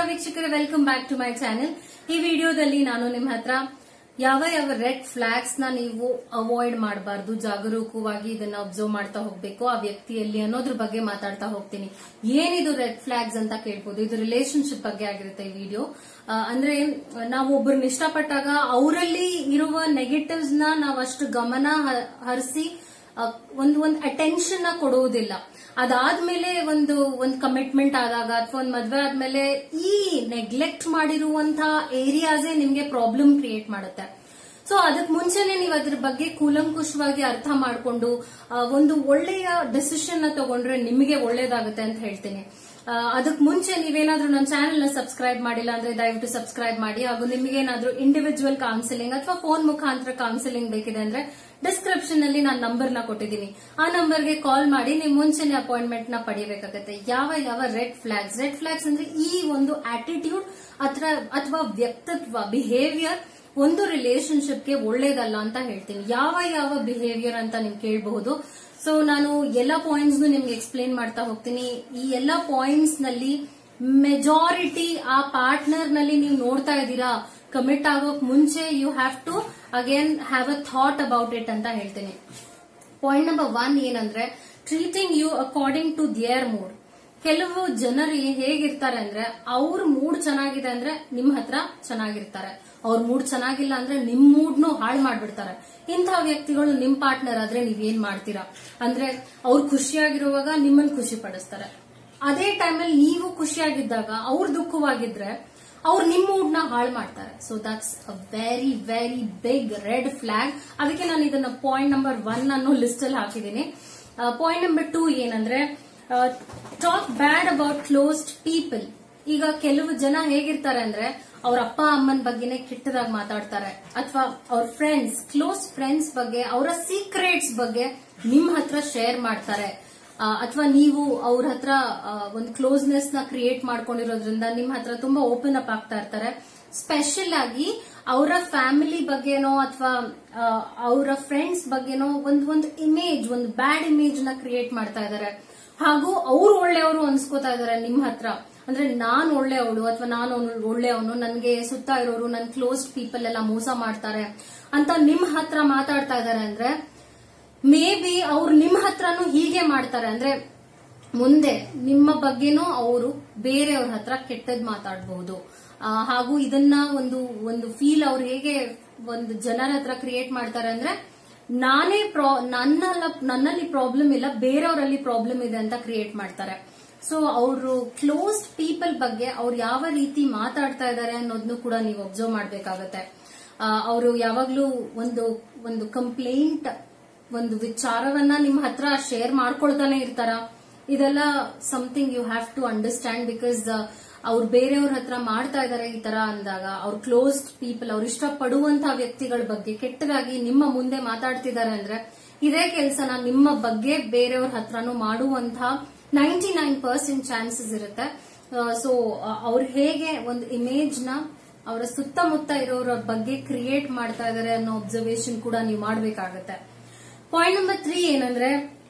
ವೀಕ್ಷಕರೇ welcome back to my channel ಈ ವಿಡಿಯೋದಲ್ಲಿ ನಾನು ನಿಮ್ಮ ಹತ್ರ ಯಾವ ಯಾವ ರೆಡ್ ಫ್ಲಾಗ್ಸ್ ನ ನೀವು ಅವಾಯ್ಡ್ ಮಾಡಬಾರ್ದು ಜಾಗರೂಕವಾಗಿ ಇದನ್ನ ಅಬ್ಸರ್ವ್ ಮಾಡ್ತಾ ಹೋಗ್ಬೇಕು ಆ ವ್ಯಕ್ತಿಯಲ್ಲಿ ಅನ್ನೋದ್ರ ಬಗ್ಗೆ ಮಾತಾಡ್ತಾ ಹೋಗ್ತೀನಿ ಏನಿದು ರೆಡ್ ಫ್ಲಾಗ್ಸ್ ಅಂತ ಕೇಳ್ಬೋದು ಇದು ರಿಲೇಶನ್ಶಿಪ್ ಬಗ್ಗೆ ಆಗಿರುತ್ತೆ ಈ ವಿಡಿಯೋ ಅಂದ್ರೆ ನಾವು ಒಬ್ಬರನ್ನ ಇಷ್ಟಪಟ್ಟಾಗ ಅವರಲ್ಲಿ ಇರುವ ನೆಗೆಟಿವ್ಸ್ ನ ನಾವು ಅಷ್ಟು ಗಮನ ಹ- ಹರಿಸಿ ಒಂದು ಒಂದು ಅಟೆನ್ಷನ್ ನ ಕೊಡುವುದಿಲ್ಲ ಅದಾದ್ಮೇಲೆ ಒಂದು ಒಂದು ಕಮಿಟ್ಮೆಂಟ್ ಆದಾಗ ಅಥವಾ ಒಂದು ಮದ್ವೆ ಆದ್ಮೇಲೆ ಈ ನೆಗ್ಲೆಕ್ಟ್ ಮಾಡಿರುವಂತಹ ಏರಿಯಾಸೇ ನಿಮ್ಗೆ ಪ್ರಾಬ್ಲಮ್ ಕ್ರಿಯೇಟ್ ಮಾಡುತ್ತೆ ಸೊ ಅದಕ್ಕೆ ಮುಂಚೆನೆ ನೀವು ಅದ್ರ ಬಗ್ಗೆ ಕೂಲಂಕುಷವಾಗಿ ಅರ್ಥ ಮಾಡ್ಕೊಂಡು ಆ, ಒಂದು ಒಳ್ಳೆಯ ಡೆಸಿಷನ್ ನ ತಗೊಂಡ್ರೆ ನಿಮಗೆ ಒಳ್ಳೇದಾಗುತ್ತೆ ಅಂತ ಹೇಳ್ತೀನಿ ಅದಕ್ಕೆ ಮುಂಚೆ ನೀವೇನಾದ್ರೂ ನನ್ನ ಚಾನೆಲ್ ನ ಸಬ್ಸ್ಕ್ರೈಬ್ ಮಾಡಿಲ್ಲ ಅಂದ್ರೆ ದಯವಿಟ್ಟು ಸಬ್ಸ್ಕ್ರೈಬ್ ಮಾಡಿ ಹಾಗೂ ನಿಮಗೇನಾದ್ರೂ ಇಂಡಿವಿಜುವಲ್ ಕೌನ್ಸಿಲಿಂಗ್ ಅಥವಾ ಫೋನ್ ಮುಖಾಂತರ ಕೌನ್ಸಿಲಿಂಗ್ ಬೇಕಿದೆ ಅಂದ್ರೆ ಡಿಸ್ಕ್ರಿಪ್ಷನ್ ಅಲ್ಲಿ ನಾನು ನಂಬರ್ ನ ಕೊಟ್ಟಿದ್ದೀನಿ ಆ ನಂಬರ್ಗೆ ಕಾಲ್ ಮಾಡಿ ನೀವು ಮುಂಚೆನೆ ಅಪಾಯಿಂಟ್ಮೆಂಟ್ ನ ಪಡಿಬೇಕಾಗತ್ತೆ ಯಾವ ಯಾವ ರೆಡ್ ಫ್ಲಾಗ್ಸ್ ರೆಡ್ ಫ್ಲಾಗ್ಸ್ ಅಂದ್ರೆ ಈ ಒಂದು ಆಟಿಟ್ಯೂಡ್ ಅಥವಾ ಅಥವಾ ವ್ಯಕ್ತಿತ್ವ ಬಿಹೇವಿಯರ್ ಒಂದು ರಿಲೇಶನ್ಶಿಪ್ಗೆ ಒಳ್ಳೇದಲ್ಲ ಅಂತ ಹೇಳ್ತೀನಿ ಯಾವ ಯಾವ ಬಿಹೇವಿಯರ್ ಅಂತ ನೀವು ಕೇಳಬಹುದು ಸೊ ನಾನು ಎಲ್ಲ ಪಾಯಿಂಟ್ಸ್ ನಿಮ್ಗೆ ಎಕ್ಸ್ಪ್ಲೇನ್ ಮಾಡ್ತಾ ಹೋಗ್ತೀನಿ ಈ ಎಲ್ಲ ಪಾಯಿಂಟ್ಸ್ ನಲ್ಲಿ ಮೆಜಾರಿಟಿ ಆ ಪಾರ್ಟ್ನರ್ ನಲ್ಲಿ ನೀವು ನೋಡ್ತಾ ಇದ್ದೀರಾ ಕಮಿಟ್ ಆಗೋಕ್ ಮುಂಚೆ you have to again have a thought about it ಅಂತ ಹೇಳ್ತೀನಿ ಪಾಯಿಂಟ್ ನಂಬರ್ ಒನ್ ಏನಂದ್ರೆ treating you according to their mood ಕೆಲವು ಜನರು ಹೇಗಿರ್ತಾರೆ ಅಂದ್ರೆ ಅವ್ರ ಮೂಡ್ ಚೆನ್ನಾಗಿದೆ ಅಂದ್ರೆ ನಿಮ್ ಹತ್ರ ಚೆನ್ನಾಗಿರ್ತಾರೆ ಅವ್ರ ಮೂಡ್ ಚೆನ್ನಾಗಿಲ್ಲ ಅಂದ್ರೆ ನಿಮ್ ಮೂಡ್ನು ಹಾಳು ಮಾಡ್ಬಿಡ್ತಾರೆ ಇಂತಹ ವ್ಯಕ್ತಿಗಳು ನಿಮ್ ಪಾರ್ಟ್ನರ್ ಆದ್ರೆ ನೀವೇನ್ ಮಾಡ್ತೀರಾ ಅಂದ್ರೆ ಅವ್ರು ಖುಷಿಯಾಗಿರುವಾಗ ನಿಮ್ಮನ್ನ ಖುಷಿ ಪಡಿಸ್ತಾರೆ ಅದೇ ಟೈಮಲ್ಲಿ ನೀವು ಖುಷಿಯಾಗಿದ್ದಾಗ ಅವ್ರು ದುಃಖವಾಗಿದ್ರೆ ಅವ್ರು ನಿಮ್ ಮೂಡ್ ನ ಹಾಳು ಮಾಡ್ತಾರೆ so that's a very very big red flag ಅದಕ್ಕೆ ನಾನು ಇದನ್ನ ಪಾಯಿಂಟ್ ನಂಬರ್ ಒನ್ ಅನ್ನೋ ಲಿಸ್ಟ್ ಅಲ್ಲಿ ಹಾಕಿದ್ದೀನಿ ಪಾಯಿಂಟ್ ನಂಬರ್ ಟೂ ಏನಂದ್ರೆ talk bad about closed people ಈಗ ಕೆಲವು ಜನ ಹೇಗಿರ್ತಾರೆ ಅಂದ್ರೆ ಅವ್ರ ಅಪ್ಪ ಅಮ್ಮನ ಬಗ್ಗೆನೇ ಕೆಟ್ಟದಾಗಿ ಮಾತಾಡ್ತಾರೆ ಅಥವಾ ಅವ್ರ ಫ್ರೆಂಡ್ಸ್ ಕ್ಲೋಸ್ ಫ್ರೆಂಡ್ಸ್ ಬಗ್ಗೆ ಅವರ ಸೀಕ್ರೆಟ್ಸ್ ಬಗ್ಗೆ ನಿಮ್ ಹತ್ರ ಶೇರ್ ಮಾಡ್ತಾರೆ ಅಥವಾ ನೀವು ಅವ್ರ ಹತ್ರ ಆ, ಒಂದು ಕ್ಲೋಸ್ನೆಸ್ ನ ಕ್ರಿಯೇಟ್ ಮಾಡ್ಕೊಂಡಿರೋದ್ರಿಂದ ನಿಮ್ ಹತ್ರ ತುಂಬಾ ಓಪನ್ ಅಪ್ ಆಗ್ತಾ ಇರ್ತಾರೆ ಸ್ಪೆಷಲ್ ಆಗಿ ಅವರ ಫ್ಯಾಮಿಲಿ ಬಗ್ಗೆನೋ ಅಥವಾ ಅವರ ಫ್ರೆಂಡ್ಸ್ ಬಗ್ಗೆನೋ ಒಂದು ಒಂದು ಇಮೇಜ್ ಒಂದು ಬ್ಯಾಡ್ ಇಮೇಜ್ ನ ಕ್ರಿಯೇಟ್ ಮಾಡ್ತಾ ಇದ್ದಾರೆ ಹಾಗೂ ಅವ್ರು ಒಳ್ಳೆಯವರು ಅನ್ಸ್ಕೋತಾ ಇದಾರೆ ನಿಮ್ ಹತ್ರ ಅಂದ್ರೆ ನಾನ್ ಒಳ್ಳೆಯವಳು ಅಥವಾ ನಾನು ಒಳ್ಳೆಯವನು ನನ್ಗೆ ಸುತ್ತ ಇರೋರು ನನ್ ಕ್ಲೋಸ್ ಪೀಪಲ್ ಎಲ್ಲ ಮೋಸ ಮಾಡ್ತಾರೆ ಅಂತ ನಿಮ್ ಹತ್ರ ಮಾತಾಡ್ತಾ ಇದಾರೆ ಅಂದ್ರೆ ಮೇ ಬಿ ಅವ್ರು ನಿಮ್ ಹತ್ರನೂ ಹೀಗೆ ಮಾಡ್ತಾರೆ ಅಂದ್ರೆ ಮುಂದೆ ನಿಮ್ಮ ಬಗ್ಗೆನೂ ಅವರು ಬೇರೆಯವ್ರ ಹತ್ರ ಕೆಟ್ಟದ್ ಮಾತಾಡಬಹುದು ಹಾಗೂ ಇದನ್ನ ಒಂದು ಒಂದು ಫೀಲ್ ಅವ್ರು ಹೇಗೆ ಒಂದು ಜನರ ಹತ್ರ ಕ್ರಿಯೇಟ್ ಮಾಡ್ತಾರೆ ಅಂದ್ರೆ ನಾನೇ ಪ್ರಾ ನನ್ನ ನನ್ನಲ್ಲಿ ಪ್ರಾಬ್ಲಮ್ ಇಲ್ಲ ಬೇರೆಯವರಲ್ಲಿ ಪ್ರಾಬ್ಲಮ್ ಇದೆ ಅಂತ ಕ್ರಿಯೇಟ್ ಮಾಡ್ತಾರೆ ಸೊ ಅವರು ಕ್ಲೋಸ್ಡ್ ಪೀಪಲ್ ಬಗ್ಗೆ ಅವ್ರು ಯಾವ ರೀತಿ ಮಾತಾಡ್ತಾ ಇದ್ದಾರೆ ಅನ್ನೋದನ್ನು ಕೂಡ ನೀವು ಅಬ್ಸರ್ವ್ ಮಾಡ್ಬೇಕಾಗತ್ತೆ ಅವರು ಯಾವಾಗ್ಲೂ ಒಂದು ಒಂದು ಕಂಪ್ಲೇಂಟ್ ಒಂದು ವಿಚಾರವನ್ನ ನಿಮ್ಮ ಹತ್ರ ಶೇರ್ ಮಾಡ್ಕೊಳ್ತಾನೆ ಇರ್ತಾರ ಇದೆಲ್ಲ something you have to understand because ಅವ್ರು ಬೇರೆಯವ್ರ ಹತ್ರ ಮಾಡ್ತಾ ಇದಾರೆ ಈ ತರ ಅಂದಾಗ ಅವ್ರ ಕ್ಲೋಸ್ಡ್ ಪೀಪಲ್ ಅವ್ರು ಇಷ್ಟಪಡುವಂತಹ ವ್ಯಕ್ತಿಗಳ ಬಗ್ಗೆ ಕೆಟ್ಟದಾಗಿ ನಿಮ್ಮ ಮುಂದೆ ಮಾತಾಡ್ತಿದ್ದಾರೆ ಅಂದ್ರೆ ಇದೇ ಕೆಲಸನ ನಿಮ್ಮ ಬಗ್ಗೆ ಬೇರೆಯವ್ರ ಹತ್ರನೂ ಮಾಡುವಂತಹ ನೈಂಟಿ ನೈನ್ ಪರ್ಸೆಂಟ್ ಚಾನ್ಸಸ್ ಇರುತ್ತೆ ಸೊ ಅವ್ರು ಹೇಗೆ ಒಂದು ಇಮೇಜ್ ನ ಅವರ ಸುತ್ತಮುತ್ತ ಇರೋರ ಬಗ್ಗೆ ಕ್ರಿಯೇಟ್ ಮಾಡ್ತಾ ಇದಾರೆ ಅನ್ನೋ ಅಬ್ಸರ್ವೇಷನ್ ಕೂಡ ನೀವು ಮಾಡಬೇಕಾಗತ್ತೆ ಪಾಯಿಂಟ್ ನಂಬರ್ ತ್ರೀ ಏನಂದ್ರೆ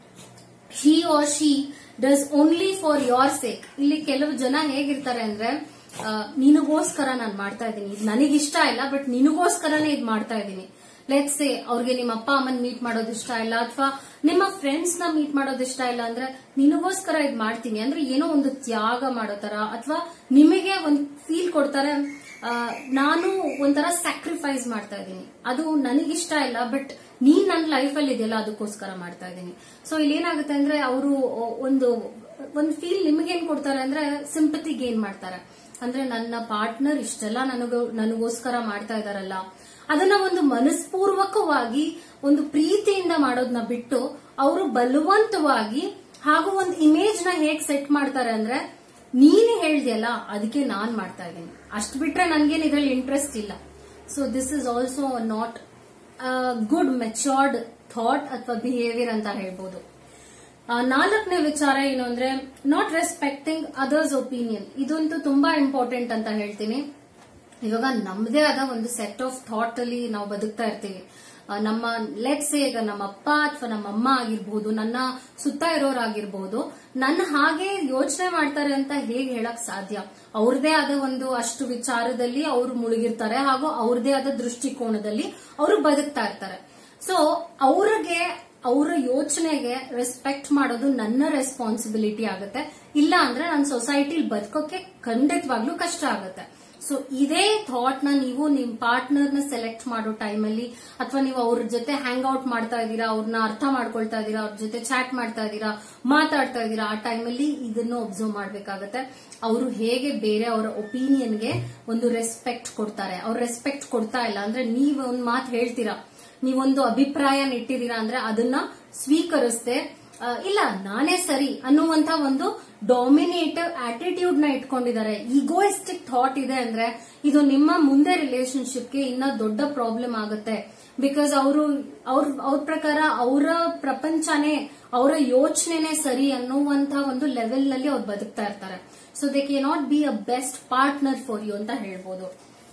he or she does only for your sake ಇಲ್ಲಿ ಕೆಲವು ಜನ ಹೇಗಿರ್ತಾರೆ ಅಂದ್ರೆ ಆ, ನಿನಗೋಸ್ಕರ ನಾನು ಮಾಡ್ತಾ ಇದ್ದೀನಿ ಇದು ನನಗಿಷ್ಟ ಇಲ್ಲ ಬಟ್ ನಿನಗೋಸ್ಕರನೇ ಇದು ಮಾಡ್ತಾ ಇದ್ದೀನಿ ಲೆಟ್ಸ್ ಸೇ ಅವ್ರಿಗೆ ನಿಮ್ಮ ಅಪ್ಪ ಅಮ್ಮನ್ ಮೀಟ್ ಮಾಡೋದು ಇಷ್ಟ ಇಲ್ಲ ಅಥವಾ ನಿಮ್ಮ ಫ್ರೆಂಡ್ಸ್ ನ ಮೀಟ್ ಮಾಡೋದು ಇಷ್ಟ ಇಲ್ಲ ಅಂದ್ರೆ ನಿನಗೋಸ್ಕರ ಇದು ಮಾಡ್ತೀನಿ ಅಂದ್ರೆ ಏನೋ ಒಂದು ತ್ಯಾಗ ಮಾಡೋ ತರ ಅಥವಾ ನಿಮಗೆ ಒಂದು ಫೀಲ್ ಕೊಡ್ತಾರೆ ಆ, ನಾನು ಒಂಥರ ಸ್ಯಾಕ್ರಿಫೈಸ್ ಮಾಡ್ತಾ ಇದ್ದೀನಿ ಅದು ನನಗಿಷ್ಟ ಇಲ್ಲ ಬಟ್ ನೀನ್ ನನ್ನ ಲೈಫಲ್ಲಿ ಇದೆಯಲ್ಲ ಅದಕ್ಕೋಸ್ಕರ ಮಾಡ್ತಾ ಇದ್ದೀನಿ ಸೊ ಇಲ್ಲಿ ಏನಾಗುತ್ತೆ ಅಂದ್ರೆ ಅವರು ಒಂದು ಒಂದು ಫೀಲ್ ನಿಮಗೇನ್ ಕೊಡ್ತಾರೆ ಅಂದ್ರೆ ಸಿಂಪತಿ ಗೇನ್ ಮಾಡ್ತಾರೆ ಅಂದ್ರೆ ನನ್ನ ಪಾರ್ಟ್ನರ್ ಇಷ್ಟೆಲ್ಲ ನನಗ ನನಗೋಸ್ಕರ ಮಾಡ್ತಾ ಇದಾರಲ್ಲ ಅದನ್ನ ಒಂದು ಮನಸ್ಪೂರ್ವಕವಾಗಿ ಒಂದು ಪ್ರೀತಿಯಿಂದ ಮಾಡೋದನ್ನ ಬಿಟ್ಟು ಅವರು ಬಲವಂತವಾಗಿ ಹಾಗೂ ಒಂದು ಇಮೇಜ್ ನ ಹೇಗ್ ಸೆಟ್ ಮಾಡ್ತಾರೆ ಅಂದ್ರೆ ನೀನು ಹೇಳ್ದಿಯಲ್ಲ ಅದಕ್ಕೆ ನಾನ್ ಮಾಡ್ತಾ ಇದ್ದೀನಿ ಅಷ್ಟು ಬಿಟ್ರೆ ನನ್ಗೇನ್ ಇದ್ರಲ್ಲಿ ಇಂಟ್ರೆಸ್ಟ್ ಇಲ್ಲ so this is also not good matured thought ಅಥವಾ ಬಿಹೇವಿಯರ್ ಅಂತ ಹೇಳ್ಬೋದು ಆ, ನಾಲ್ಕನೇ ವಿಚಾರ ಏನು ಅಂದ್ರೆ ನಾಟ್ ರೆಸ್ಪೆಕ್ಟಿಂಗ್ ಅದರ್ಸ್ ಒಪಿನಿಯನ್ ಇದಂತೂ ತುಂಬಾ ಇಂಪಾರ್ಟೆಂಟ್ ಅಂತ ಹೇಳ್ತೀನಿ ಇವಾಗ ನಮ್ದೇ ಆದ ಒಂದು ಸೆಟ್ ಆಫ್ ಥಾಟ್ ಅಲ್ಲಿ ನಾವು ಬದುಕ್ತಾ ಇರ್ತೀವಿ ಆ, ನಮ್ಮ ಲೆಟ್ಸ್ ಈಗ ನಮ್ಮ ಅಪ್ಪ ಅಥವಾ ನಮ್ಮ ಅಮ್ಮ ಆಗಿರ್ಬಹುದು ನನ್ನ ಸುತ್ತ ಇರೋರಾಗಿರ್ಬಹುದು ನನ್ನ ಹಾಗೆ ಯೋಚನೆ ಮಾಡ್ತಾರೆ ಅಂತ ಹೇಗೆ ಹೇಳಕ್ ಸಾಧ್ಯ ಅವ್ರದೇ ಆದ ಒಂದು ಅಷ್ಟು ವಿಚಾರದಲ್ಲಿ ಅವರು ಮುಳುಗಿರ್ತಾರೆ ಹಾಗೂ ಅವ್ರದೇ ಆದ ದೃಷ್ಟಿಕೋನದಲ್ಲಿ ಅವರು ಬದುಕ್ತಾ ಇರ್ತಾರೆ ಸೊ ಅವ್ರಿಗೆ ಅವರ ಯೋಚನೆಗೆ ರೆಸ್ಪೆಕ್ಟ್ ಮಾಡೋದು ನನ್ನ ರೆಸ್ಪಾನ್ಸಿಬಿಲಿಟಿ ಆಗುತ್ತೆ ಇಲ್ಲ ಅಂದ್ರೆ ನನ್ನ ಸೊಸೈಟಿಲಿ ಬದುಕೋಕೆ ಖಂಡಿತವಾಗ್ಲೂ ಕಷ್ಟ ಆಗುತ್ತೆ ಸೊ ಇದೇ ಥಾಟ್ ನ ನೀವು ನಿಮ್ ಪಾರ್ಟ್ನರ್ ನ ಸೆಲೆಕ್ಟ್ ಮಾಡೋ ಟೈಮಲ್ಲಿ ಅಥವಾ ನೀವು ಅವ್ರ ಜೊತೆ ಹ್ಯಾಂಗ್ ಔಟ್ ಮಾಡ್ತಾ ಇದ್ದೀರಾ ಅವ್ರನ್ನ ಅರ್ಥ ಮಾಡ್ಕೊಳ್ತಾ ಇದ್ದೀರಾ ಅವ್ರ ಜೊತೆ ಚಾಟ್ ಮಾಡ್ತಾ ಇದ್ದೀರಾ ಮಾತಾಡ್ತಾ ಇದ್ದೀರಾ ಆ ಟೈಮಲ್ಲಿ ಇದನ್ನು ಒಬ್ಸರ್ವ್ ಮಾಡ್ಬೇಕಾಗತ್ತೆ ಅವರು ಹೇಗೆ ಬೇರೆ ಅವರ ಒಪಿನಿಯನ್ಗೆ ಒಂದು ರೆಸ್ಪೆಕ್ಟ್ ಕೊಡ್ತಾರೆ ಅವ್ರು ರೆಸ್ಪೆಕ್ಟ್ ಕೊಡ್ತಾ ಇಲ್ಲ ಅಂದ್ರೆ ನೀವು ಒಂದ್ ಮಾತು ಹೇಳ್ತೀರಾ ನೀವೊಂದು ಅಭಿಪ್ರಾಯ ಇಟ್ಟಿದ್ದೀರಾ ಅಂದ್ರೆ ಅದನ್ನ ಸ್ವೀಕರಿಸದೆ ಆ, ಇಲ್ಲ ನಾನೇ ಸರಿ ಅನ್ನುವಂತ ಒಂದು ಡಾಮಿನೇಟಿವ್ ಆಟಿಟ್ಯೂಡ್ ನ ಇಟ್ಕೊಂಡಿದ್ದಾರೆ ಈಗೋಯಿಸ್ಟಿಕ್ ಥಾಟ್ ಇದೆ ಅಂದ್ರೆ ಇದು ನಿಮ್ಮ ಮುಂದೆ ರಿಲೇಶನ್ಶಿಪ್ಗೆ ಇನ್ನ ದೊಡ್ಡ ಪ್ರಾಬ್ಲಮ್ ಆಗುತ್ತೆ ಬಿಕಾಸ್ ಅವರು ಅವ್ರ ಅವ್ರ ಪ್ರಕಾರ ಅವರ ಪ್ರಪಂಚನೇ ಅವರ ಯೋಚನೆನೇ ಸರಿ ಅನ್ನುವಂತ ಒಂದು ಲೆವೆಲ್ ನಲ್ಲಿ ಅವ್ರು ಬದುಕ್ತಾ ಇರ್ತಾರೆ so they can not be a best partner for you ಅಂತ ಹೇಳ್ಬೋದು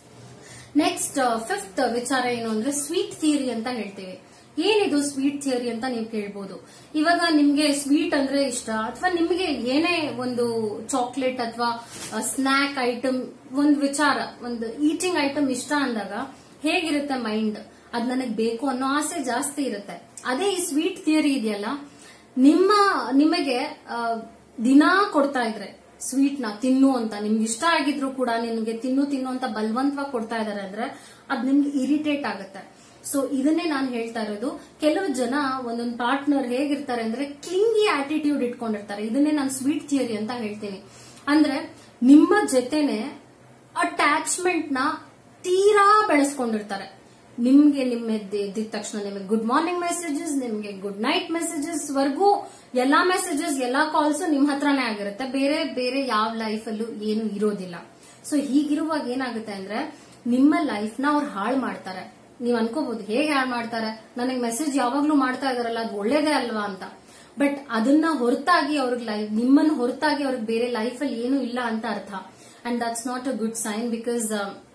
ನೆಕ್ಸ್ಟ್ ಫಿಫ್ತ್ ವಿಚಾರ ಏನು ಅಂದ್ರೆ ಸ್ವೀಟ್ ಥಿಯರಿ ಅಂತ ಹೇಳ್ತೀವಿ ಏನಿದು ಸ್ವೀಟ್ ಥಿಯರಿ ಅಂತ ನೀವು ಕೇಳ್ಬೋದು ಇವಾಗ ನಿಮ್ಗೆ ಸ್ವೀಟ್ ಅಂದ್ರೆ ಇಷ್ಟ ಅಥವಾ ನಿಮ್ಗೆ ಏನೇ ಒಂದು ಚಾಕ್ಲೇಟ್ ಅಥವಾ ಸ್ನಾಕ್ ಐಟಮ್ ಒಂದು ವಿಚಾರ ಒಂದು ಈಟಿಂಗ್ ಐಟಮ್ ಇಷ್ಟ ಅಂದಾಗ ಹೇಗಿರುತ್ತೆ ಮೈಂಡ್ ಅದ್ ನನಗೆ ಬೇಕು ಅನ್ನೋ ಆಸೆ ಜಾಸ್ತಿ ಇರುತ್ತೆ ಅದೇ ಈ ಸ್ವೀಟ್ ಥಿಯರಿ ಇದೆಯಲ್ಲ ನಿಮ್ಮ ನಿಮಗೆ ಆ, ದಿನಾ ಕೊಡ್ತಾ ಇದ್ರೆ ಸ್ವೀಟ್ ನ ತಿನ್ನು ಅಂತ ನಿಮ್ಗೆ ಇಷ್ಟ ಆಗಿದ್ರು ಕೂಡ ನಿಮ್ಗೆ ತಿನ್ನು ತಿನ್ನು ಅಂತ ಬಲವಂತವಾಗಿ ಕೊಡ್ತಾ ಇದಾರೆ ಅಂದ್ರೆ ಅದ್ ನಿಮ್ಗೆ ಇರಿಟೇಟ್ ಆಗುತ್ತೆ ಸೊ ಇದನ್ನೇ ನಾನು ಹೇಳ್ತಾ ಇರೋದು ಕೆಲವು ಜನ ಒಂದೊಂದು ಪಾರ್ಟ್ನರ್ ಹೇಗಿರ್ತಾರೆ ಅಂದ್ರೆ ಕ್ಲಿಂಗಿ ಆಟಿಟ್ಯೂಡ್ ಇಟ್ಕೊಂಡಿರ್ತಾರೆ ಇದನ್ನೇ ನಾನು ಸ್ವೀಟ್ ಥಿಯರಿ ಅಂತ ಹೇಳ್ತೀನಿ ಅಂದ್ರೆ ನಿಮ್ಮ ಜೊತೆನೆ ಅಟ್ಯಾಚ್ಮೆಂಟ್ ನ ತೀರಾ ಬೆಳೆಸ್ಕೊಂಡಿರ್ತಾರೆ ನಿಮ್ಗೆ ನಿಮ್ಮ ಎದ್ದ ಎದ್ದಿದ ತಕ್ಷಣ ನಿಮಗೆ ಗುಡ್ ಮಾರ್ನಿಂಗ್ ಮೆಸೇಜಸ್ ನಿಮ್ಗೆ ಗುಡ್ ನೈಟ್ ಮೆಸೇಜಸ್ ವರ್ಗೂ ಎಲ್ಲಾ ಮೆಸೇಜಸ್ ಎಲ್ಲಾ ಕಾಲ್ಸ್ ನಿಮ್ ಹತ್ರನೇ ಆಗಿರುತ್ತೆ ಬೇರೆ ಬೇರೆ ಯಾವ ಲೈಫ್ ಅಲ್ಲೂ ಏನು ಇರೋದಿಲ್ಲ ಸೊ ಹೀಗಿರುವಾಗ ಏನಾಗುತ್ತೆ ಅಂದ್ರೆ ನಿಮ್ಮ ಲೈಫ್ ನ ಅವ್ರು ಹಾಳು ಮಾಡ್ತಾರೆ ನೀವ್ ಅನ್ಕೋಬಹುದು ಹೇಗೆ ಹಾಳು ಮಾಡ್ತಾರೆ ನನಗೆ ಮೆಸೇಜ್ ಯಾವಾಗ್ಲೂ ಮಾಡ್ತಾ ಇದಾರಲ್ಲ ಅದು ಒಳ್ಳೇದೇ ಅಲ್ವಾ ಅಂತ ಬಟ್ ಅದನ್ನ ಹೊರತಾಗಿ ಅವ್ರಿಗೆ ಲೈಫ್ ನಿಮ್ಮನ್ನ ಹೊರತಾಗಿ ಅವ್ರಿಗೆ ಬೇರೆ ಲೈಫ್ ಅಲ್ಲಿ ಏನು ಇಲ್ಲ ಅಂತ ಅರ್ಥ and that's not a good sign because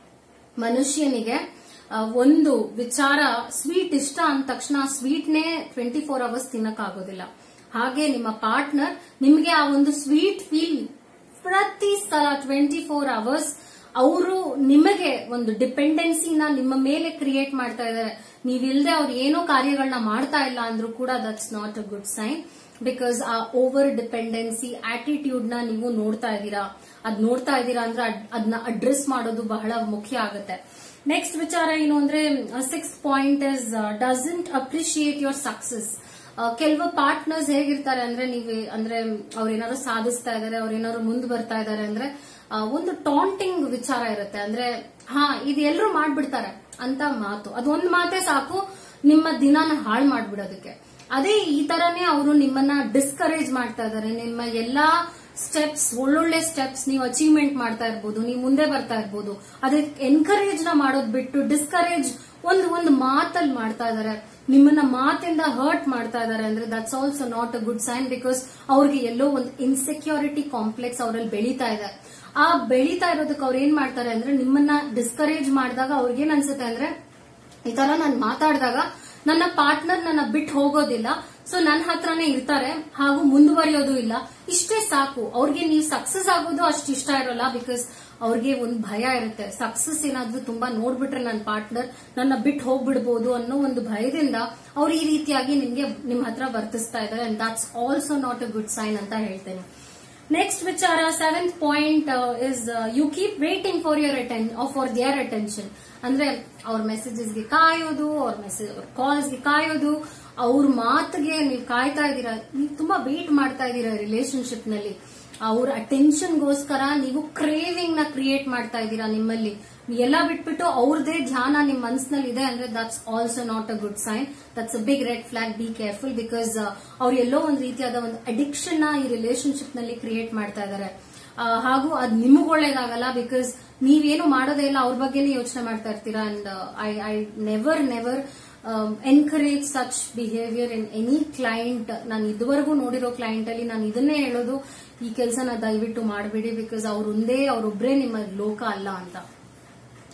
ಮನುಷ್ಯನಿಗೆ ಆ, ಒಂದು ವಿಚಾರ ಸ್ವೀಟ್ ಇಷ್ಟ ಅಂದ ತಕ್ಷಣ ಸ್ವೀಟ್ನೇ ಟ್ವೆಂಟಿ ಫೋರ್ ಅವರ್ಸ್ ತಿನ್ನಕ್ಕಾಗೋದಿಲ್ಲ ಹಾಗೆ ನಿಮ್ಮ ಪಾರ್ಟ್ನರ್ ನಿಮ್ಗೆ ಆ ಒಂದು ಸ್ವೀಟ್ ಫೀಲ್ ಪ್ರತಿ ಸಲ ಟ್ವೆಂಟಿ ಫೋರ್ ಅವರ್ಸ್ ಅವರು ನಿಮಗೆ ಒಂದು ಡಿಪೆಂಡೆನ್ಸಿನ ನಿಮ್ಮ ಮೇಲೆ ಕ್ರಿಯೇಟ್ ಮಾಡ್ತಾ ಇದ್ದಾರೆ ನೀವಿಲ್ದೆ ಅವ್ರು ಏನೋ ಕಾರ್ಯಗಳನ್ನ ಮಾಡ್ತಾ ಇಲ್ಲ ಅಂದ್ರೂ ಕೂಡ that's not a good sign because ಆ ಓವರ್ ಡಿಪೆಂಡೆನ್ಸಿ ಆಟಿಟ್ಯೂಡ್ ನ ನೀವು ನೋಡ್ತಾ ಇದ್ದೀರಾ ಅದ್ ನೋಡ್ತಾ ಇದ್ದೀರಾ ಅಂದ್ರೆ ಅದ್- ಅದನ್ನ ಅಡ್ರೆಸ್ ಮಾಡೋದು ಬಹಳ ಮುಖ್ಯ ಆಗುತ್ತೆ ನೆಕ್ಸ್ಟ್ ವಿಚಾರ ಏನು ಅಂದ್ರೆ six point is doesn't appreciate your success ಕೆಲವು ಪಾರ್ಟ್ನರ್ಸ್ ಹೇಗಿರ್ತಾರೆ ಅಂದ್ರೆ ನೀವು ಅಂದ್ರೆ ಅವ್ರೇನಾದ್ರು ಸಾಧಿಸ್ತಾ ಇದಾರೆ ಅವ್ರೇನಾದ್ರು ಮುಂದ್ ಬರ್ತಾ ಇದಾರೆ ಅಂದ್ರೆ ಆ, ಒಂದು ಟಾಂಟಿಂಗ್ ವಿಚಾರ ಇರುತ್ತೆ ಅಂದ್ರೆ ಹಾ ಇದು ಎಲ್ರು ಮಾಡ್ಬಿಡ್ತಾರೆ ಅಂತ ಮಾತು ಅದೊಂದ್ ಮಾತೇ ಸಾಕು ನಿಮ್ಮ ದಿನಾನ ಹಾಳು ಮಾಡ್ಬಿಡೋದಕ್ಕೆ ಅದೇ ಈ ತರನೇ ಅವರು ನಿಮ್ಮನ್ನ ಡಿಸ್ಕರೇಜ್ ಮಾಡ್ತಾ ಇದಾರೆ ನಿಮ್ಮ ಎಲ್ಲಾ ಸ್ಟೆಪ್ಸ್ ಒಳ್ಳೊಳ್ಳೆ ಸ್ಟೆಪ್ಸ್ ನೀವು ಅಚೀವ್ಮೆಂಟ್ ಮಾಡ್ತಾ ಇರ್ಬೋದು ನೀವು ಮುಂದೆ ಬರ್ತಾ ಇರ್ಬೋದು ಅದಕ್ಕೆ ಎನ್ಕರೇಜ್ ನ ಮಾಡೋದ್ ಬಿಟ್ಟು ಡಿಸ್ಕರೇಜ್ ಒಂದು ಒಂದು ಮಾತಲ್ಲಿ ಮಾಡ್ತಾ ಇದಾರೆ ನಿಮ್ಮನ್ನ ಮಾತಿಂದ ಹರ್ಟ್ ಮಾಡ್ತಾ ಇದಾರೆ ಅಂದ್ರೆ that's also not a good sign because ಅವ್ರಿಗೆ ಎಲ್ಲೋ ಒಂದು ಇನ್ಸೆಕ್ಯೂರಿಟಿ ಕಾಂಪ್ಲೆಕ್ಸ್ ಅವರಲ್ಲಿ ಬೆಳೀತಾ ಇದೆ ಆ ಬೆಳೀತಾ ಇರೋದಕ್ಕೆ ಅವ್ರು ಏನ್ ಮಾಡ್ತಾರೆ ಅಂದ್ರೆ ನಿಮ್ಮನ್ನ ಡಿಸ್ಕರೇಜ್ ಮಾಡಿದಾಗ ಅವ್ರಿಗೆ ಏನ್ ಅನ್ಸುತ್ತೆ ಅಂದ್ರೆ ಈ ತರ ನಾನು ಮಾತಾಡಿದಾಗ ನನ್ನ ಪಾರ್ಟ್ನರ್ ನನ್ನ ಬಿಟ್ಟು ಹೋಗೋದಿಲ್ಲ ಸೊ ನನ್ನ ಹತ್ರನೇ ಇರ್ತಾರೆ ಹಾಗೂ ಮುಂದುವರಿಯೋದು ಇಲ್ಲ ಇಷ್ಟೇ ಸಾಕು ಅವ್ರಿಗೆ ನೀವು ಸಕ್ಸಸ್ ಆಗೋದು ಅಷ್ಟು ಇಷ್ಟ ಇರೋಲ್ಲ ಬಿಕಾಸ್ ಅವ್ರಿಗೆ ಒಂದು ಭಯ ಇರುತ್ತೆ ಸಕ್ಸಸ್ ಏನಾದ್ರೂ ತುಂಬಾ ನೋಡ್ಬಿಟ್ರೆ ನನ್ನ ಪಾರ್ಟ್ನರ್ ನನ್ನ ಬಿಟ್ಟು ಹೋಗ್ಬಿಡ್ಬೋದು ಅನ್ನೋ ಒಂದು ಭಯದಿಂದ ಅವ್ರು ಈ ರೀತಿಯಾಗಿ ನಿಮ್ಗೆ ನಿಮ್ ಹತ್ರ ವರ್ತಿಸ್ತಾ ಇದ್ದಾರೆ and that's also not a good sign ಅಂತ ಹೇಳ್ತೇನೆ ನೆಕ್ಸ್ಟ್ ವಿಚಾರ seventh point is you keep waiting for your atten for their attention ಅಂದ್ರೆ ಅವ್ರ ಮೆಸೇಜಸ್ಗೆ ಕಾಯೋದು ಅವ್ರ ಮೆಸೇಜ್ ಅವ್ರ ಕಾಲ್ಸ್ಗೆ ಕಾಯೋದು ಅವ್ರ ಮಾತಿಗೆ ನೀವು ಕಾಯ್ತಾ ಇದ್ದೀರಾ ನೀವು ತುಂಬಾ ವೇಟ್ ಮಾಡ್ತಾ ಇದ್ದೀರಾ ರಿಲೇಶನ್ಶಿಪ್ ನಲ್ಲಿ ಅವ್ರ ಅಟೆನ್ಷನ್ಗೋಸ್ಕರ ನೀವು ಕ್ರೇವಿಂಗ್ ನ ಕ್ರಿಯೇಟ್ ಮಾಡ್ತಾ ಇದ್ದೀರಾ ನಿಮ್ಮಲ್ಲಿ ಎಲ್ಲ ಬಿಟ್ಬಿಟ್ಟು ಅವ್ರದೇ ಧ್ಯಾನ ನಿಮ್ ಮನಸ್ಸಿನಲ್ಲಿ ಇದೆ ಅಂದ್ರೆ that's also not a good sign that's a big red flag be careful because ಅವ್ರು ಎಲ್ಲೋ ಒಂದು ರೀತಿಯಾದ ಒಂದು ಅಡಿಕ್ಷನ್ ನ ಈ ರಿಲೇಶನ್ಶಿಪ್ ನಲ್ಲಿ ಕ್ರಿಯೇಟ್ ಮಾಡ್ತಾ ಇದ್ದಾರೆ ಆ, ಹಾಗೂ ಅದ್ ನಿಮಗ್ ಒಳ್ಳೇದಾಗಲ್ಲ ಬಿಕಾಸ್ ನೀವೇನು ಮಾಡೋದೇ ಇಲ್ಲ ಅವ್ರ ಬಗ್ಗೆನೇ ಯೋಚನೆ ಮಾಡ್ತಾ ಇರ್ತೀರಾ and I I never never encourage such behaviour in any client ನಾನು ಇದುವರೆಗೂ ನೋಡಿರೋ ಕ್ಲೈಂಟ್ ಅಲ್ಲಿ ನಾನು ಇದನ್ನೇ ಹೇಳೋದು ಈ ಕೆಲಸನ ದಯವಿಟ್ಟು ಮಾಡಬೇಡಿ ಬಿಕಾಸ್ ಅವ್ರೊಂದೇ ಅವರೊಬ್ಬರೇ ನಿಮ್ಮ ಲೋಕ ಅಲ್ಲ ಅಂತ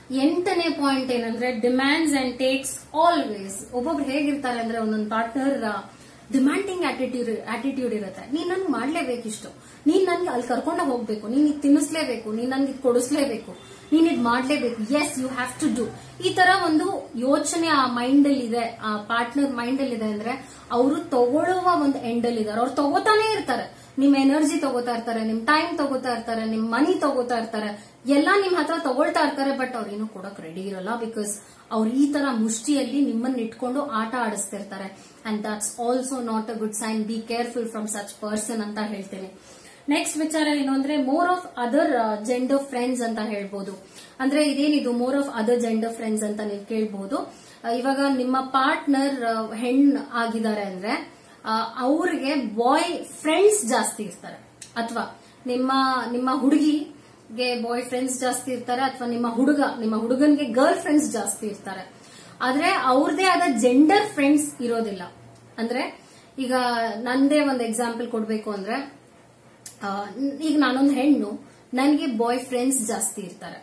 ಎಂಟನೇ ಪಾಯಿಂಟ್ ಏನಂದ್ರೆ ಡಿಮ್ಯಾಂಡ್ಸ್ ಅಂಡ್ ಟೇಕ್ಸ್ ಆಲ್ವೇಸ್ ಒಬ್ಬೊಬ್ರು ಹೇಗಿರ್ತಾರೆ ಅಂದ್ರೆ ಒಂದೊಂದು ಪಾರ್ಟ್ನರ್ ಡಿಮ್ಯಾಂಡಿಂಗ್ ಆಟಿಟ್ಯೂಡ್ ಆಟಿಟ್ಯೂಡ್ ಇರುತ್ತೆ ನೀನ್ ನನ್ಗೆ ಮಾಡ್ಲೇಬೇಕಿಷ್ಟು ನೀನ್ ನನ್ಗೆ ಅಲ್ಲಿ ಕರ್ಕೊಂಡ ಹೋಗ್ಬೇಕು ನೀನ್ ಇದು ತಿನ್ನಿಸ್ಲೇಬೇಕು ನೀನ್ ನನ್ಗೆ ಇದು ಕೊಡಿಸ್ಲೇಬೇಕು ನೀನ್ ಇದು ಮಾಡ್ಲೇಬೇಕು yes you have to do ಈ ತರ ಒಂದು ಯೋಚನೆ ಆ ಮೈಂಡ್ ಅಲ್ಲಿ ಇದೆ ಆ ಪಾರ್ಟ್ನರ್ ಮೈಂಡ್ ಅಲ್ಲಿ ಇದೆ ಅಂದ್ರೆ ಅವರು ತಗೊಳ್ಳುವ ಒಂದು ಎಂಡ್ ಅಲ್ಲಿ ಇದಾರೆ ಅವ್ರು ತಗೋತಾನೆ ಇರ್ತಾರೆ ನಿಮ್ ಎನರ್ಜಿ ತಗೋತಾ ಇರ್ತಾರೆ ನಿಮ್ ಟೈಮ್ ತಗೋತಾ ಇರ್ತಾರೆ ನಿಮ್ ಮನಿ ತಗೋತಾ ಇರ್ತಾರೆ ಎಲ್ಲ ನಿಮ್ ಹತ್ರ ತಗೊಳ್ತಾ ಇರ್ತಾರೆ ಬಟ್ ಅವ್ರೇನು ಕೊಡಕ್ ರೆಡಿ ಇರಲ್ಲ ಬಿಕಾಸ್ ಅವ್ರು ಈ ತರ ಮುಷ್ಟಿಯಲ್ಲಿ ನಿಮ್ಮನ್ನ ಇಟ್ಕೊಂಡು ಆಟ ಆಡಿಸ್ತಿರ್ತಾರೆ and that's also not a good sign be careful from such person ಅಂತ ಹೇಳ್ತೇನೆ ನೆಕ್ಸ್ಟ್ ವಿಚಾರ ಏನು ಅಂದ್ರೆ more of other gender friends ಅಂತ ಹೇಳ್ಬೋದು ಅಂದ್ರೆ ಇದೇನಿದು more of other gender friends ಅಂತ ನೀವು ಕೇಳ್ಬಹುದು ಆ, ಇವಾಗ ನಿಮ್ಮ ಪಾರ್ಟ್ನರ್ ಹೆಣ್ ಆಗಿದ್ದಾರೆ ಅಂದ್ರೆ ಅವ್ರಿಗೆ ಬಾಯ್ ಫ್ರೆಂಡ್ಸ್ ಜಾಸ್ತಿ ಇರ್ತಾರೆ ಅಥವಾ ನಿಮ್ಮ ನಿಮ್ಮ ಹುಡುಗಿಗೆ ಬಾಯ್ ಫ್ರೆಂಡ್ಸ್ ಜಾಸ್ತಿ ಇರ್ತಾರೆ ಅಥವಾ ನಿಮ್ಮ ಹುಡುಗ ನಿಮ್ಮ ಹುಡುಗನ್ಗೆ ಗರ್ಲ್ ಫ್ರೆಂಡ್ಸ್ ಜಾಸ್ತಿ ಇರ್ತಾರೆ ಆದ್ರೆ ಅವ್ರದೇ ಆದ ಜೆಂಡರ್ ಫ್ರೆಂಡ್ಸ್ ಇರೋದಿಲ್ಲ ಅಂದ್ರೆ ಈಗ ನಂದೇ ಒಂದು ಎಕ್ಸಾಂಪಲ್ ಕೊಡ್ಬೇಕು ಅಂದ್ರೆ ಆ, ಈಗ ನಾನೊಂದು ಹೆಣ್ಣು ನನಗೆ ಬಾಯ್ ಫ್ರೆಂಡ್ಸ್ ಜಾಸ್ತಿ ಇರ್ತಾರೆ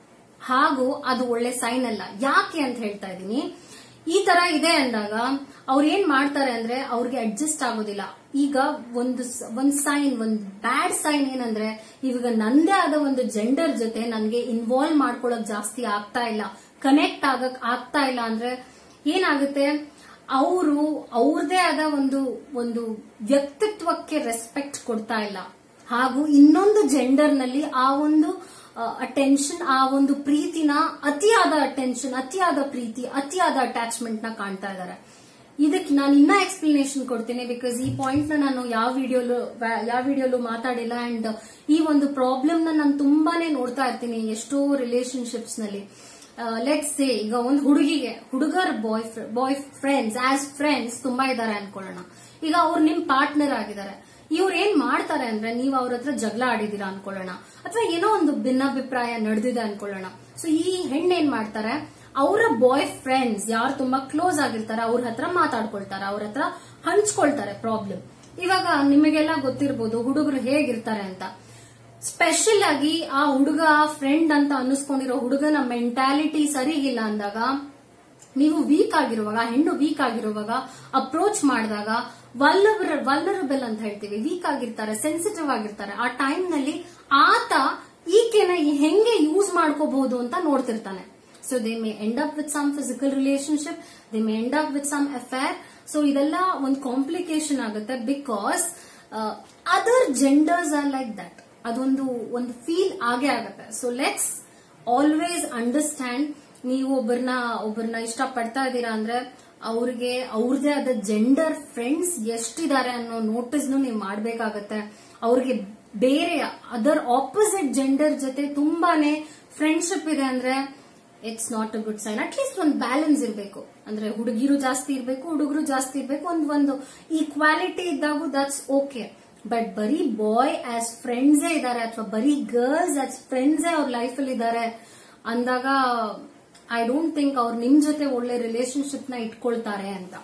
ಹಾಗೂ ಅದು ಒಳ್ಳೆ ಸೈನ್ ಅಲ್ಲ ಯಾಕೆ ಅಂತ ಹೇಳ್ತಾ ಇದ್ದೀನಿ ಈ ತರ ಇದೆ ಅಂದಾಗ ಅವ್ರು ಏನ್ ಮಾಡ್ತಾರೆ ಅಂದ್ರೆ ಅವ್ರಿಗೆ ಅಡ್ಜಸ್ಟ್ ಆಗೋದಿಲ್ಲ ಈಗ ಒಂದು ಸ- ಒಂದ್ ಸೈನ್ ಒಂದ್ ಬ್ಯಾಡ್ ಸೈನ್ ಏನಂದ್ರೆ ಇವಾಗ ನಂದೇ ಆದ ಒಂದು ಜೆಂಡರ್ ಜೊತೆ ನನ್ಗೆ ಇನ್ವಾಲ್ವ್ ಮಾಡ್ಕೊಳಕ್ ಜಾಸ್ತಿ ಆಗ್ತಾ ಇಲ್ಲ ಕನೆಕ್ಟ್ ಆಗಕ್ ಆಗ್ತಾ ಇಲ್ಲ ಅಂದ್ರೆ ಏನಾಗುತ್ತೆ ಅವರು ಅವ್ರದೇ ಆದ ಒಂದು ಒಂದು ವ್ಯಕ್ತಿತ್ವಕ್ಕೆ ರೆಸ್ಪೆಕ್ಟ್ ಕೊಡ್ತಾ ಇಲ್ಲ ಹಾಗೂ ಇನ್ನೊಂದು ಜೆಂಡರ್ ನಲ್ಲಿ ಆ ಒಂದು ಅಟೆನ್ಷನ್ ಆ ಒಂದು ಪ್ರೀತಿನ ಅತಿಯಾದ ಅಟೆನ್ಷನ್ ಅತಿಯಾದ ಪ್ರೀತಿ ಅತಿಯಾದ ಅಟ್ಯಾಚ್ಮೆಂಟ್ ನ ಕಾಣ್ತಾ ಇದ್ದಾರೆ ಇದಕ್ಕೆ ನಾನು ಇನ್ನ ಎಕ್ಸ್ಪ್ಲನೇಷನ್ ಕೊಡ್ತೀನಿ ಬಿಕಾಸ್ ಈ ಪಾಯಿಂಟ್ ನ ನಾನು ಯಾವ ವಿಡಿಯೋಲು ಯಾವ ವಿಡಿಯೋಲು ಮಾತಾಡಿಲ್ಲ ಅಂಡ್ ಈ ಒಂದು ಪ್ರಾಬ್ಲಮ್ ನ ನಾನು ತುಂಬಾನೇ ನೋಡ್ತಾ ಇರ್ತೀನಿ ಎಷ್ಟೋ ರಿಲೇಶನ್ಶಿಪ್ಸ್ ನಲ್ಲಿ ಲೆಟ್ಸ್ ಸೇ ಈಗ ಒಂದು ಹುಡುಗಿಗೆ ಹುಡುಗರ್ boy boy friends as friends ತುಂಬಾ ಇದಾರೆ ಅನ್ಕೊಳ್ಳೋಣ ಈಗ ಅವ್ರು ನಿಮ್ ಪಾರ್ಟ್ನರ್ ಆಗಿದ್ದಾರೆ ಇವ್ರು ಏನ್ ಮಾಡ್ತಾರೆ ಅಂದ್ರೆ ನೀವು ಅವ್ರ ಹತ್ರ ಜಗಳ ಆಡಿದೀರಾ ಅನ್ಕೊಳ್ಳೋಣ ಅಥವಾ ಏನೋ ಒಂದು ಭಿನ್ನಾಭಿಪ್ರಾಯ ನಡೆದಿದೆ ಅನ್ಕೊಳ್ಳೋಣ ಸೊ ಈ ಹೆಣ್ಣು ಏನ್ ಮಾಡ್ತಾರೆ ಅವರ ಬಾಯ್ ಫ್ರೆಂಡ್ಸ್ ಯಾರು ತುಂಬಾ ಕ್ಲೋಸ್ ಆಗಿರ್ತಾರೆ ಅವ್ರ ಹತ್ರ ಮಾತಾಡ್ಕೊಳ್ತಾರೆ ಅವ್ರ ಹತ್ರ ಹಂಚ್ಕೊಳ್ತಾರೆ ಪ್ರಾಬ್ಲಮ್ ಇವಾಗ ನಿಮಗೆಲ್ಲ ಗೊತ್ತಿರ್ಬೋದು ಹುಡುಗರು ಹೇಗಿರ್ತಾರೆ ಅಂತ ಸ್ಪೆಷಲ್ ಆಗಿ ಆ ಹುಡುಗ ಫ್ರೆಂಡ್ ಅಂತ ಅನ್ನಿಸ್ಕೊಂಡಿರೋ ಹುಡುಗನ ಮೆಂಟಾಲಿಟಿ ಸರಿಗಿಲ್ಲ ಅಂದಾಗ ನೀವು ವೀಕ್ ಆಗಿರುವಾಗ ಹೆಣ್ಣು ವೀಕ್ ಆಗಿರುವಾಗ ಅಪ್ರೋಚ್ ಮಾಡಿದಾಗ ವಲ್ಲಬರ್ ವಲ್ಲರಬಲ್ ಅಂತ ಹೇಳ್ತೀವಿ ವೀಕ್ ಆಗಿರ್ತಾರೆ ಸೆನ್ಸಿಟಿವ್ ಆಗಿರ್ತಾರೆ ಆ ಟೈಮ್ ನಲ್ಲಿ ಆತ ಈಕೆನ ಹೆಂಗೆ ಯೂಸ್ ಮಾಡ್ಕೋಬಹುದು ಅಂತ ನೋಡ್ತಿರ್ತಾನೆ so they may end up with some physical relationship they may end up with some affair so ಇದೆಲ್ಲ ಒಂದು ಕಾಂಪ್ಲಿಕೇಶನ್ ಆಗುತ್ತೆ because other genders are like that ಅದೊಂದು ಒಂದು ಫೀಲ್ ಆಗೇ ಆಗುತ್ತೆ ಸೊ ಲೆಟ್ಸ್ ಆಲ್ವೇಸ್ ಅಂಡರ್ಸ್ಟ್ಯಾಂಡ್ ನೀವು ಒಬ್ಬರನ್ನ ಒಬ್ಬರನ್ನ ಇಷ್ಟ ಪಡ್ತಾ ಇದ್ದೀರಾ ಅಂದ್ರೆ ಅವ್ರಿಗೆ ಅವ್ರದೇ ಆದ ಜೆಂಡರ್ ಫ್ರೆಂಡ್ಸ್ ಎಷ್ಟಿದ್ದಾರೆ ಅನ್ನೋ ನೋಟಿಸ್ ನೀವು ಮಾಡ್ಬೇಕಾಗತ್ತೆ ಅವ್ರಿಗೆ ಬೇರೆ ಅದರ್ ಆಪೋಸಿಟ್ ಜೆಂಡರ್ ಜೊತೆ ತುಂಬಾನೇ ಫ್ರೆಂಡ್ಶಿಪ್ ಇದೆ ಅಂದ್ರೆ it's not a good sign at least ಒಂದು ಬ್ಯಾಲೆನ್ಸ್ ಇರಬೇಕು ಅಂದ್ರೆ ಹುಡುಗಿರು ಜಾಸ್ತಿ ಇರಬೇಕು ಹುಡುಗರು ಜಾಸ್ತಿ ಇರಬೇಕು ಒಂದು ಒಂದು ಈಕ್ವಾಲಿಟಿ ಇದ್ದಾಗೂ ದಟ್ಸ್ ಓಕೆ ಬಟ್ ಬರೀ ಬಾಯ್ ಆಸ್ ಫ್ರೆಂಡ್ಸೇ ಇದ್ದಾರೆ ಅಥವಾ ಬರೀ ಗರ್ಲ್ಸ್ ಆಸ್ ಫ್ರೆಂಡ್ಸೇ ಅವ್ರ ಲೈಫಲ್ಲಿ ಇದ್ದಾರೆ ಅಂದಾಗ ಐ ಡೋಂಟ್ ಥಿಂಕ್ ಅವ್ರು ನಿಮ್ ಜೊತೆ ಒಳ್ಳೆ ರಿಲೇಶನ್ಶಿಪ್ ನ ಇಟ್ಕೊಳ್ತಾರೆ ಅಂತ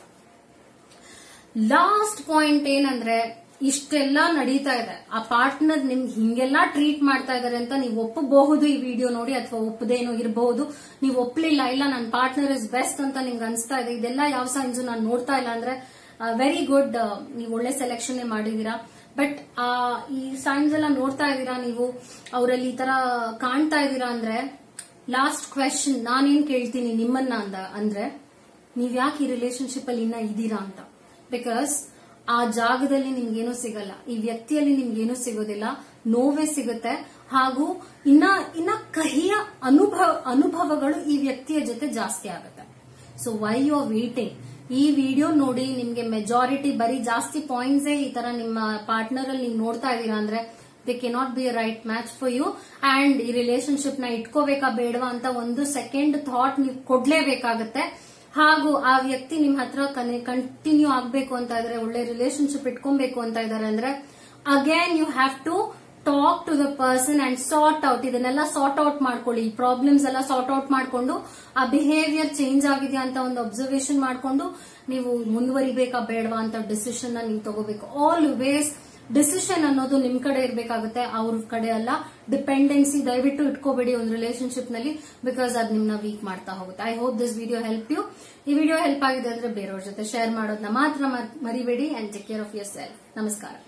ಲಾಸ್ಟ್ ಪಾಯಿಂಟ್ ಏನಂದ್ರೆ ಇಷ್ಟೆಲ್ಲ ನಡೀತಾ ಇದೆ ಆ ಪಾರ್ಟ್ನರ್ ನಿಮ್ಗೆ ಹಿಂಗೆಲ್ಲ ಟ್ರೀಟ್ ಮಾಡ್ತಾ ಇದಾರೆ ಅಂತ ನೀವು ಒಪ್ಪಬಹುದು ಈ ವಿಡಿಯೋ ನೋಡಿ ಅಥವಾ ಒಪ್ಪದೇನೋ ಇರಬಹುದು ನೀವು ಒಪ್ಪಲಿಲ್ಲ ಇಲ್ಲ ನನ್ನ ಪಾರ್ಟ್ನರ್ ಇಸ್ ಬೆಸ್ಟ್ ಅಂತ ನಿಮ್ಗೆ ಅನ್ಸ್ತಾ ಇದೆ ಇದೆಲ್ಲ ಯಾವ ಸೈನ್ಸ್ ನಾನು ನೋಡ್ತಾ ಇಲ್ಲ ಅಂದ್ರೆ ವೆರಿ ಗುಡ್ ನೀವು ಒಳ್ಳೆ ಸೆಲೆಕ್ಷನ್ ಮಾಡಿದೀರಾ ಬಟ್ ಈ ಸೈನ್ಸ್ ಎಲ್ಲ ನೋಡ್ತಾ ಇದ್ದೀರಾ ನೀವು ಅವರಲ್ಲಿ ಈ ತರ ಕಾಣ್ತಾ ಇದ್ದೀರಾ ಅಂದ್ರೆ ಲಾಸ್ಟ್ ಕ್ವೆಶನ್ ನಾನೇನ್ ಕೇಳ್ತೀನಿ ನಿಮ್ಮನ್ನ ಅಂದ ಅಂದ್ರೆ ನೀವ್ ಯಾಕೆ ಈ ರಿಲೇಶನ್ಶಿಪ್ ಅಲ್ಲಿ ಇನ್ನ ಇದ್ದೀರಾ ಅಂತ ಬಿಕಾಸ್ ಆ ಜಾಗದಲ್ಲಿ ನಿಮ್ಗೇನೂ ಸಿಗಲ್ಲ ಈ ವ್ಯಕ್ತಿಯಲ್ಲಿ ನಿಮ್ಗೇನೂ ಸಿಗೋದಿಲ್ಲ ನೋವೇ ಸಿಗುತ್ತೆ ಹಾಗೂ ಇನ್ನ ಇನ್ನ ಕಹಿಯ ಅನುಭವ ಅನುಭವಗಳು ಈ ವ್ಯಕ್ತಿಯ ಜೊತೆ ಜಾಸ್ತಿ ಆಗುತ್ತೆ so why you are waiting ಈ ವಿಡಿಯೋ ನೋಡಿ ನಿಮ್ಗೆ ಮೆಜಾರಿಟಿ ಬರೀ ಜಾಸ್ತಿ ಪಾಯಿಂಟ್ಸೇ ಈ ತರ ನಿಮ್ಮ ಪಾರ್ಟ್ನರ್ ಅಲ್ಲಿ ನೀವು ನೋಡ್ತಾ ಇದ್ದೀರಾ ಅಂದ್ರೆ they cannot be right match for you and ಈ ರಿಲೇಶನ್ಶಿಪ್ ನ ಇಟ್ಕೋಬೇಕಾ ಬೇಡವಾ ಅಂತ ಒಂದು ಸೆಕೆಂಡ್ ಥಾಟ್ ನೀವು ಕೊಡ್ಲೇಬೇಕಾಗತ್ತೆ ಹಾಗೂ ಆ ವ್ಯಕ್ತಿ ನಿಮ್ ಹತ್ರ ಕಂಟಿನ್ಯೂ ಆಗ್ಬೇಕು ಅಂತ ಇದ್ರೆ ಒಳ್ಳೆ ರಿಲೇಶನ್ಶಿಪ್ ಇಟ್ಕೊಬೇಕು ಅಂತ ಇದಾರೆ ಅಂದ್ರೆ again you have to talk to the person and sort out ಇದನ್ನೆಲ್ಲ ಸಾರ್ಟ್ ಔಟ್ ಮಾಡ್ಕೊಳ್ಳಿ ಈ ಪ್ರಾಬ್ಲಮ್ಸ್ ಎಲ್ಲ ಸಾರ್ಟ್ ಔಟ್ ಮಾಡ್ಕೊಂಡು ಆ ಬಿಹೇವಿಯರ್ ಚೇಂಜ್ ಆಗಿದೆಯಾ ಅಂತ ಒಂದು ಅಬ್ಸರ್ವೇಷನ್ ಮಾಡ್ಕೊಂಡು ನೀವು ಮುಂದುವರಿಬೇಕಾ ಬೇಡವಾ ಅಂತ ಡಿಸಿಷನ್ ನ ನೀವು ತಗೋಬೇಕು ಆಲ್ವೇಸ್ ಡಿಸಿಷನ್ ಅನ್ನೋದು ನಿಮ್ ಕಡೆ ಇರ್ಬೇಕಾಗುತ್ತೆ ಅವ್ರ ಕಡೆ ಅಲ್ಲ ಡಿಪೆಂಡೆನ್ಸಿ ದಯವಿಟ್ಟು ಇಟ್ಕೋಬೇಡಿ ಒಂದು ರಿಲೇಶನ್ಶಿಪ್ ನಲ್ಲಿ ಬಿಕಾಸ್ ಅದ್ ನಿಮ್ನ ವೀಕ್ ಮಾಡ್ತಾ ಹೋಗುತ್ತೆ I hope this video help you ಈ ವಿಡಿಯೋ ಹೆಲ್ಪ್ ಆಗಿದೆ ಅಂದ್ರೆ ಬೇರೆಯವ್ರ ಜೊತೆ ಶೇರ್ ಮಾಡೋದನ್ನ ಮಾತ್ರ ಮರಿಬೇಡಿ and take care of yourself ನಮಸ್ಕಾರ